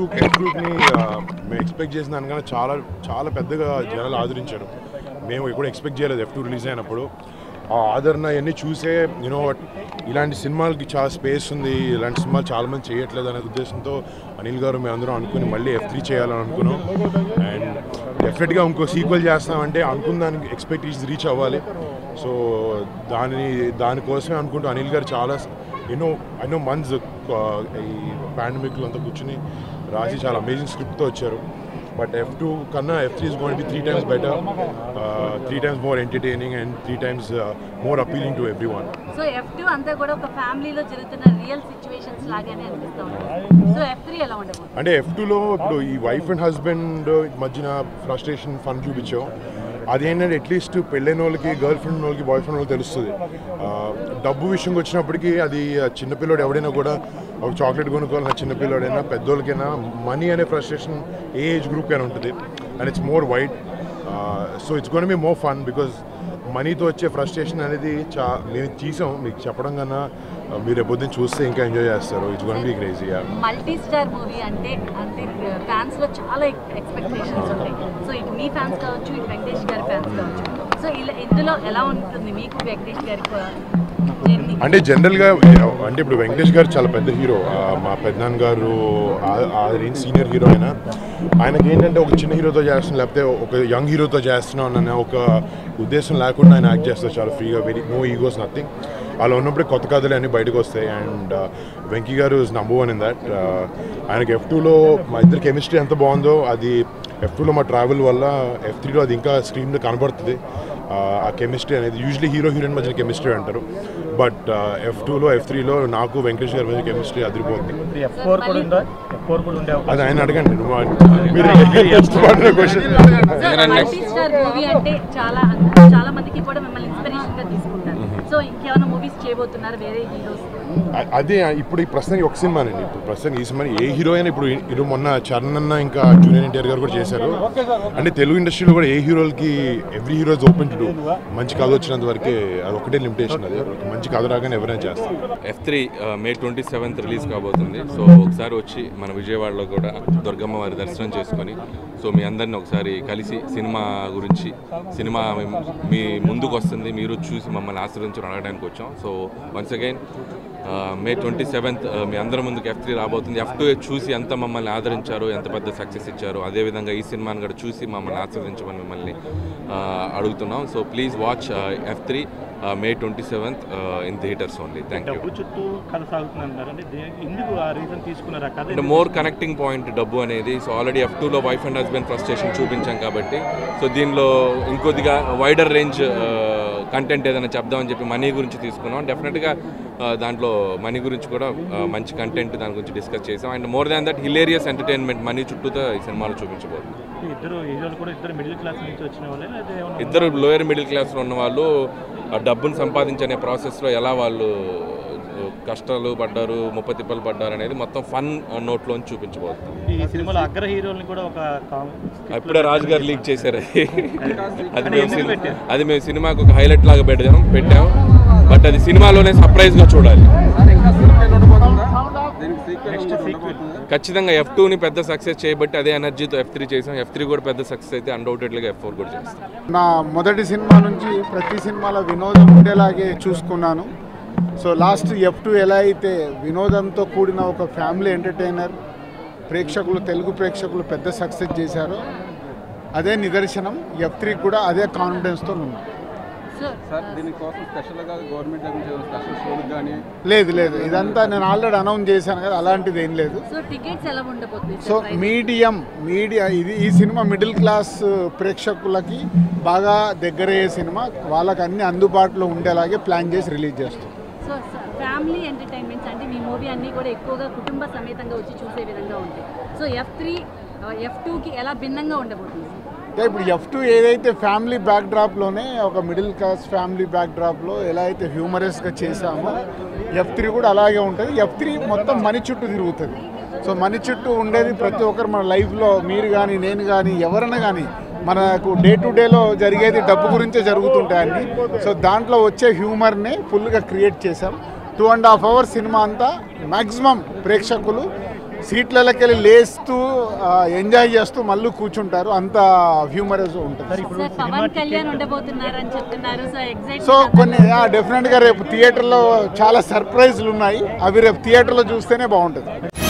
two F టూని మేము expect చేసిన దానికన్నా చాలా చాలా పెద్దగా జనాలు ఆదరించారు మేము ఎప్పుడు ఎక్స్పెక్ట్ చేయలేదు ఎఫ్ టూ రిలీజ్ అయినప్పుడు ఆ ఆదరణ అవన్నీ చూసే యూనో ఇలాంటి సినిమాలకి చాలా స్పేస్ ఉంది ఇలాంటి సినిమాలు చాలా మంది చేయట్లేదు అనే ఉద్దేశంతో అనిల్ గారు మేము అందరం అనుకుని మళ్ళీ ఎఫ్ త్రీ చేయాలని అనుకున్నాం అండ్ డెఫినెట్గా ఇంకో సీక్వెల్ చేస్తామంటే అనుకున్న దానికి ఎక్స్పెక్టేషన్స్ రీచ్ అవ్వాలి సో దాని దానికోసమే అనుకుంటూ అనిల్ గారు చాలా ఎన్నో ఎన్నో మంత్స్ ఈ పాండమిక్లో అంతా కూర్చుని రాసి చాలా అమేజింగ్ స్క్రిప్ట్తో వచ్చారు బట్ ఎఫ్ టూ కన్నా F three is gonna be three times better three times more entertaining and three times more appealing to everyone so F two అంతా కూడా ఒక ఫ్యామిలీలో జరుగుతున్న రియల్ సిచ్యువేషన్స్ లాగానే అనిపిస్తూ ఉంటుంది సో ఎఫ్ త్రీ ఎలా ఉండబోతుంది అంటే ఎఫ్ టూలో ఇప్పుడు ఈ వైఫ్ అండ్ హస్బెండ్ మధ్యన ఫ్రస్ట్రేషన్ ఫన్ చూపించాం అదేంటంటే అట్లీస్ట్ పెళ్ళైన వాళ్ళకి గర్ల్ ఫ్రెండ్ వాళ్ళకి బాయ్ ఫ్రెండ్ వాళ్ళకి తెలుస్తుంది ఆ, డబ్బు విషయంకి వచ్చినప్పటికీ అది ఆ చిన్నపిల్లోడు ఎవడైనా కూడా ఒక చాక్లెట్ కొనుక్కోవాలన్న చిన్నపిల్లోడైనా పెద్దోళ్ళకైనా మనీ అనే ఫ్రస్ట్రేషన్ ఏ ఏజ్ గ్రూప్ అయినా ఉంటుంది and it's more wide so it's gonna be more fun because మనీతో వచ్చే ఫ్రస్ట్రేషన్ అనేది చా మేము తీసాం మీకు చెప్పడం కన్నా ఆ, మీరు రేపొద్దున చూస్తే ఇంకా ఎంజాయ్ చేస్తారు it's gonna be crazy multi star movie అంటే అంటే ఫ్యాన్స్ లో చాలా ఎక్స్పెక్టేషన్స్ ఉంటాయి సో ఇటు మీ ఫ్యాన్స్ కావచ్చు ఇటు వెంకటేష్ గారి ఫ్యాన్స్ కావచ్చు సో ఇలా ఇందులో ఎలా ఉంటుంది మీకు వెంకటేష్ గారి జర్నీ అంటే జనరల్గా అంటే ఇప్పుడు వెంకటేష్ గారు చాలా పెద్ద హీరో ఆ, మా పెద్దనాన్న గారు ఆ- ఆ రేంజ్ సీనియర్ హీరో అయినా ఆయనకి ఏంటంటే ఒక చిన్న హీరోతో చేస్తున్నాం లేకపోతే ఒక యంగ్ హీరోతో చేస్తున్నాం అన్న ఒక ఉద్దేశం లేకుండా ఆయన యాక్ట్ చేస్తారు చాలా ఫ్రీగా వెరీ నో ఈగోస్ నథింగ్ అలా ఉన్నప్పుడే కొత్త కథలు అన్నీ బయటకు వస్తాయి and Venky garu is number one in that ఆయనకి ఎఫ్ టూలో మా ఇద్దరు కెమిస్ట్రీ ఎంత బాగుందో అది ఎఫ్ టూలో మా ట్రావెల్ వల్ల ఎఫ్ త్రీలో అది ఇంకా స్క్రీన్లో కనబడుతుంది ఆ, ఆ కెమిస్ట్రీ అనేది యూజువలీ హీరో హీరోయిన్ మధ్య కెమిస్ట్రీ అంటారు బట్ ఎఫ్ టూలో ఎఫ్ త్రీలో నాకు వెంకటేష్ గారి మధ్య కెమిస్ట్రీ అదిరిపోతుంది ఎఫ్ ఫోర్ కూడా ఉందా ఎఫ్ ఫోర్ కూడా ఉండే అవకాశం అది ఆయన అడగండి నువ్వు మీరు క్వశ్చన్ మల్టీ స్టార్ మూవీ అంటే చాలా చాలా మందికి కూడా మిమ్మల్ని ఇన్స్పిరేషన్ గా తీసుకుంటారు సో ఇంకేమైనా మూవీస్ చేయబోతున్నారు వేరే హీరోస్ అ- అదే ఇప్పుడు ఈ ప్రస్తుతానికి ఒక సినిమానండి ఇప్పుడు ప్రస్తుతం ఈ సినిమా ఏ హీరో అయినా ఇప్పుడు ఇది మొన్న చరణ్ అన్న ఇంకా జూనియర్ ఎన్టీఆర్ గారు కూడా చేశారు అంటే తెలుగు ఇండస్ట్రీలో కూడా ఏ హీరోలకి every hero is open to do మంచి కథ వచ్చినంత వరకే అది ఒకటే లిమిటేషన్ అది మంచి కథ రాగానే ఎవరైనా చేస్తారు F three May twenty seventh release కాబోతుంది సో ఒకసారి వచ్చి మన విజయవాడలో కూడా దుర్గమ్మ వారి దర్శనం చేసుకొని సో మీ అందరిని ఒకసారి కలిసి సినిమా గురించి సినిమా మీ- మీ ముందుకు వస్తుంది మీరు చూసి మమ్మల్ని ఆశీర్వదించడం అడగడానికి వచ్చాం so once again May twenty seventh మీ అందరి ముందుకు ఎఫ్ త్రీ రాబోతుంది ఎఫ్ టూ చూసి ఎంత మమ్మల్ని ఆదరించారు ఎంత పెద్ద సక్సెస్ ఇచ్చారు అదేవిధంగా ఈ సినిమాని కూడా చూసి మమ్మల్ని ఆశీర్వదించమని మిమ్మల్ని ఆ, అడుగుతున్నాం so please watch F three May twenty seventh in theatres only thank you డబ్బు చుట్టూ కథ సాగుతుంది అంటారు అంటే దే- ఎందుకు ఆ రీజన్ తీసుకున్నారు ఆ కథ అంటే మోర్ కనెక్టింగ్ పాయింట్ డబ్బు అనేది సో ఆల్రెడీ ఎఫ్ టూలో వైఫ్ అండ్ హస్బెండ్ ఫ్రస్ట్రేషన్ చూపించాం కాబట్టి సో దీనిలో ఇంకొద్దిగా వైడర్ రేంజ్ కంటెంట్ ఏదైనా చెప్దామని చెప్పి మనీ గురించి తీసుకున్నాం డెఫినెట్గా దాంట్లో మనీ గురించి కూడా ఆ, మంచి కంటెంట్ దాని గురించి డిస్కస్ చేసాం and more than that hilarious entertainment money చుట్టూతో ఈ సినిమాలో చూపించబోతుంది ఈ ఇద్దరు హీరోలు కూడా ఇద్దరు మిడిల్ క్లాస్ నుంచి వచ్చిన వాళ్ళే లేదా ఏమన్నా ఇద్దరు లోయర్ మిడిల్ క్లాస్లో ఉన్న వాళ్ళు ఆ డబ్బును సంపాదించనే ప్రాసెస్లో ఎలా వాళ్ళు కష్టాలు పడ్డారు ముప్ప తిప్పలు పడ్డారు అనేది మొత్తం ఫన్ నోట్లోంచి చూపించబోతుంది ఈ సినిమాలో అగ్ర హీరోల్ని కూడా ఒక కామ్- అప్పుడే రాజు గారు లీక్ చేశారు అది అది మేము సినిమా అది మేము సినిమాకు ఒక హైలైట్ లాగా పెట్టాం పెట్టాం బట్ అది సినిమాలోనే సర్ప్రైజ్ గా చూడాలి నెక్స్ట్ సీక్వెల్ ఖచ్చితంగా ఎఫ్ టూని పెద్ద సక్సెస్ చేయబట్టి అదే ఎనర్జీతో ఎఫ్ త్రీ చేసాం ఎఫ్ త్రీ కూడా పెద్ద సక్సెస్ అయితే అన్డౌటెడ్గా ఎఫ్ ఫోర్ కూడా చేస్తాం నా మొదటి సినిమా నుంచి ప్రతి సినిమాలో వినోదం ఉండేలాగే చూసుకున్నాను సో లాస్ట్ ఎఫ్ టూ ఎలా అయితే వినోదంతో కూడిన ఒక ఫ్యామిలీ ఎంటర్టైనర్ ప్రేక్షకులు తెలుగు ప్రేక్షకులు పెద్ద సక్సెస్ చేశారో అదే నిదర్శనం ఎఫ్ త్రీ కూడా అదే కాన్ఫిడెన్స్తో ఉన్నాం సో సార్ దీనికోసం స్పెషల్గా గవర్నమెంట్ దగ్గర నుంచి స్పెషల్ షోలు కానీ లేదు లేదు ఇదంతా నేను ఆల్రెడీ అనౌన్స్ చేశాను కదా అలాంటిది ఏం లేదు సో టికెట్స్ ఎలా ఉండబోతుంది సో మీడియం మీడియా ఇది ఈ సినిమా మిడిల్ క్లాస్ ప్రేక్షకులకి బాగా దగ్గరయ్యే సినిమా వాళ్ళకి అన్ని అందుబాటులో ఉండేలాగే ప్లాన్ చేసి రిలీజ్ చేస్తాం సో ఫ్యామిలీ ఎంటర్టైన్మెంట్స్ అంటే మీ మూవీ అన్నీ కూడా ఎక్కువగా కుటుంబ సమేతంగా వచ్చి చూసే విధంగా ఉంటాయి సో ఎఫ్ త్రీ ఎఫ్ టూకి ఎలా భిన్నంగా ఉండబోతుంది అంటే ఇప్పుడు ఎఫ్ టూ ఏదైతే ఫ్యామిలీ బ్యాక్ డ్రాప్లోనే ఒక మిడిల్ క్లాస్ ఫ్యామిలీ బ్యాక్ డ్రాప్లో ఎలా అయితే హ్యూమరస్గా చేశామో ఎఫ్ త్రీ కూడా అలాగే ఉంటుంది ఎఫ్ త్రీ మొత్తం మనీ చుట్టూ తిరుగుతుంది సో మనీ చుట్టూ ఉండేది ప్రతి ఒక్కరు మన లైఫ్లో మీరు కానీ నేను కానీ ఎవరైనా కానీ మనకు డే టు డేలో జరిగేది డబ్బు గురించే జరుగుతుంటాయని సో దాంట్లో వచ్చే హ్యూమర్ని ఫుల్గా క్రియేట్ చేశాం two and half hours cinema అంతా మ్యాక్సిమం ప్రేక్షకులు సీట్లకి వెళ్ళి లేస్తూ ఎంజాయ్ చేస్తూ మళ్ళీ కూర్చుంటారు అంత హ్యూమరస్ ఉంటుంది సార్ పవన్ కళ్యాణ్ ఉండబోతున్నారని చెప్తున్నారు సో ఎగ్జైట్ సో కొన్ని డెఫినెట్గా రేపు థియేటర్లో చాలా సర్ప్రైజ్లు ఉన్నాయి అవి రేపు థియేటర్లో చూస్తేనే బాగుంటుంది